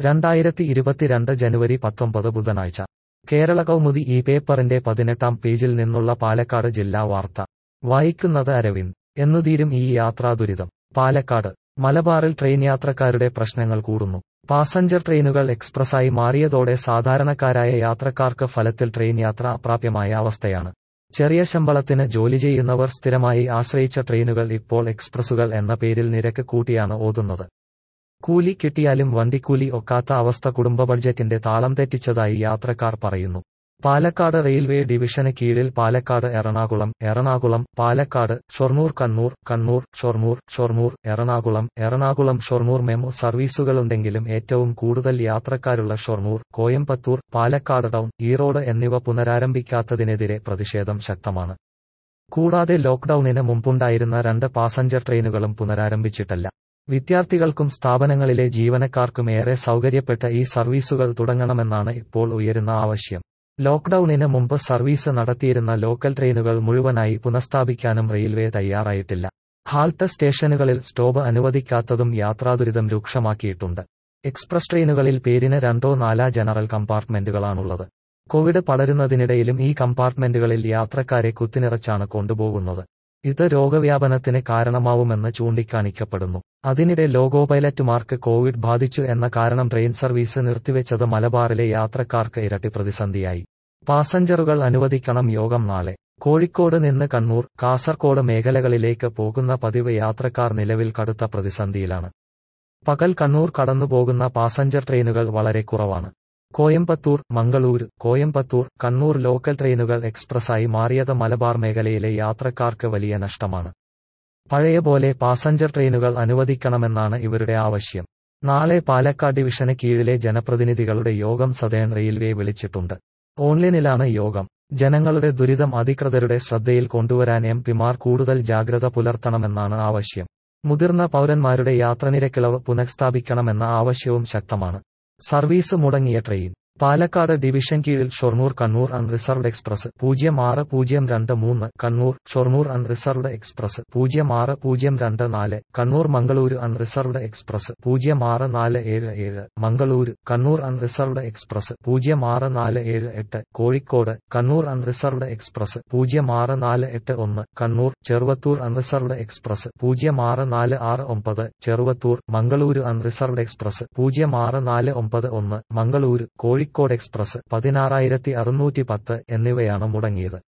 രണ്ടായിരത്തി ഇരുപത്തിരണ്ട് ജനുവരി പത്തൊമ്പത് ബുധനാഴ്ച കേരള കൗമുദി ഈ പേപ്പറിന്റെ പതിനെട്ടാം പേജിൽ നിന്നുള്ള പാലക്കാട് ജില്ലാ വാർത്ത വായിക്കുന്നത് അരവിന്ദ് എന്നുതീരും ഈ യാത്രാ ദുരിതം പാലക്കാട് മലബാറിൽ ട്രെയിൻ യാത്രക്കാരുടെ പ്രശ്നങ്ങൾ കൂടുന്നു പാസഞ്ചർ ട്രെയിനുകൾ എക്സ്പ്രസായി മാറിയതോടെ സാധാരണക്കാരായ യാത്രക്കാർക്ക് ഫലത്തിൽ ട്രെയിൻ യാത്ര അപ്രാപ്യമായ അവസ്ഥയാണ് ചെറിയ ശമ്പളത്തിന് ജോലി ചെയ്യുന്നവർ സ്ഥിരമായി ആശ്രയിച്ച ട്രെയിനുകൾ ഇപ്പോൾ എക്സ്പ്രസുകൾ എന്ന പേരിൽ നിരക്ക് കൂട്ടിയാണ് ഓതുന്നത് കൂലി കിട്ടിയാലും വണ്ടിക്കൂലി ഒക്കാത്ത അവസ്ഥ കുടുംബ ബഡ്ജറ്റിന്റെ താളം തെറ്റിച്ചതായി യാത്രക്കാർ പറയുന്നു പാലക്കാട് റെയിൽവേ ഡിവിഷന് കീഴിൽ പാലക്കാട് എറണാകുളം എറണാകുളം പാലക്കാട് ഷൊർണൂർ കണ്ണൂർ കണ്ണൂർ ഷൊർണൂർ ഷൊർണൂർ എറണാകുളം എറണാകുളം ഷൊർണൂർ മെമു സർവീസുകളുണ്ടെങ്കിലും ഏറ്റവും കൂടുതൽ യാത്രക്കാരുള്ള ഷൊർണൂർ കോയമ്പത്തൂർ പാലക്കാട് ടൗൺ ഈറോഡ് എന്നിവ പുനരാരംഭിക്കാത്തതിനെതിരെ പ്രതിഷേധം ശക്തമാണ് കൂടാതെ ലോക്ഡൌണിന് മുമ്പുണ്ടായിരുന്ന രണ്ട് പാസഞ്ചർ ട്രെയിനുകളും പുനരാരംഭിച്ചിട്ടല്ല വിദ്യാർത്ഥികൾക്കും സ്ഥാപനങ്ങളിലെ ജീവനക്കാർക്കും ഏറെ സൗകര്യപ്പെട്ട ഈ സർവീസുകൾ തുടങ്ങണമെന്നാണ് ഇപ്പോൾ ഉയരുന്ന ആവശ്യം ലോക്ഡൌണിന് മുമ്പ് സർവീസ് നടത്തിയിരുന്ന ലോക്കൽ ട്രെയിനുകൾ മുഴുവനായി പുനഃസ്ഥാപിക്കാനും റെയിൽവേ തയ്യാറായിട്ടില്ല ഹാൾട്ട് സ്റ്റേഷനുകളിൽ സ്റ്റോപ്പ് അനുവദിക്കാത്തതും യാത്രാദുരിതം രൂക്ഷമാക്കിയിട്ടുണ്ട് എക്സ്പ്രസ് ട്രെയിനുകളിൽ പേരിന് രണ്ടോ നാലാ ജനറൽ കമ്പാർട്ട്മെന്റുകളാണുള്ളത് കോവിഡ് പടരുന്നതിനിടയിലും ഈ കമ്പാർട്ട്മെന്റുകളിൽ യാത്രക്കാരെ കുത്തിനിറച്ചാണ് കൊണ്ടുപോകുന്നത് ഇത് രോഗവ്യാപനത്തിന് കാരണമാവുമെന്ന് ചൂണ്ടിക്കാണിക്കപ്പെടുന്നു അതിനിടെ ലോഗോ പൈലറ്റുമാർക്ക് കോവിഡ് ബാധിച്ചു എന്ന കാരണം ട്രെയിൻ സർവീസ് നിർത്തിവെച്ചത് മലബാറിലെ യാത്രക്കാർക്ക് ഇരട്ടി പ്രതിസന്ധിയായി പാസഞ്ചറുകൾ അനുവദിക്കണം യോഗം നാളെ കോഴിക്കോട് നിന്ന് കണ്ണൂർ കാസർകോട് മേഖലകളിലേക്ക് പോകുന്ന പതിവ് യാത്രക്കാർ നിലവിൽ കടുത്ത പ്രതിസന്ധിയിലാണ് പകൽ കണ്ണൂർ കടന്നുപോകുന്ന പാസഞ്ചർ ട്രെയിനുകൾ വളരെ കുറവാണ് കോയമ്പത്തൂർ മംഗളൂരു കോയമ്പത്തൂർ കണ്ണൂർ ലോക്കൽ ട്രെയിനുകൾ എക്സ്പ്രസായി മാറിയത് മലബാർ മേഖലയിലെ യാത്രക്കാർക്ക് വലിയ നഷ്ടമാണ് പഴയ പോലെ പാസഞ്ചർ ട്രെയിനുകൾ അനുവദിക്കണമെന്നാണ് ഇവരുടെ ആവശ്യം നാളെ പാലക്കാട് ഡിവിഷന് കീഴിലെ ജനപ്രതിനിധികളുടെ യോഗം സദേൺ റെയിൽവേ വിളിച്ചിട്ടുണ്ട് ഓൺലൈനിലാണ് യോഗം ജനങ്ങളുടെ ദുരിതം അധികൃതരുടെ ശ്രദ്ധയിൽ കൊണ്ടുവരാൻ എം പിമാർ കൂടുതൽ ജാഗ്രത പുലർത്തണമെന്നാണ് ആവശ്യം മുതിർന്ന പൗരന്മാരുടെ യാത്രനിരക്കിളവ് പുനഃസ്ഥാപിക്കണമെന്ന ആവശ്യവും ശക്തമാണ് സർവീസ് മുടങ്ങിയ ട്രെയിൻ പാലക്കാട് ഡിവിഷൻ കീഴിൽ ഷൊർണൂർ കണ്ണൂർ അൺറിസർവ്ഡ് എക്സ്പ്രസ് പൂജ്യം ആറ് പൂജ്യം രണ്ട് മൂന്ന് കണ്ണൂർ ഷൊർണൂർ അൺറിസർവ്ഡ് എക്സ്പ്രസ് പൂജ്യം ആറ് പൂജ്യം രണ്ട് നാല് കണ്ണൂർ മംഗളൂരു അൺറിസർവ്ഡ് എക്സ്പ്രസ് പൂജ്യം ആറ് നാല് ഏഴ് ഏഴ് മംഗളൂരു കണ്ണൂർ അൺറിസർവ്ഡ് എക്സ്പ്രസ് പൂജ്യം ആറ് നാല് ഏഴ് എട്ട് കോഴിക്കോട് കണ്ണൂർ അൺറിസർവ്ഡ് എക്സ്പ്രസ് പൂജ്യം ആറ് നാല് എട്ട് ഒന്ന് കണ്ണൂർ ചെറുവത്തൂർ അൺറിസർവ്ഡ് എക്സ്പ്രസ് പൂജ്യം ആറ് നാല് ആറ് ഒമ്പത് ചെറുവത്തൂർ മംഗളൂരു അൺറിസർവ്ഡ് എക്സ്പ്രസ് പൂജ്യം ആറ് നാല് ഒമ്പത് ഒന്ന് മംഗളൂരു കോഴിക്കോട് എക്സ്പ്രസ് പതിനാറായിരത്തി അറുന്നൂറ്റി പത്ത് എന്നിവയാണ് മുടങ്ങിയത്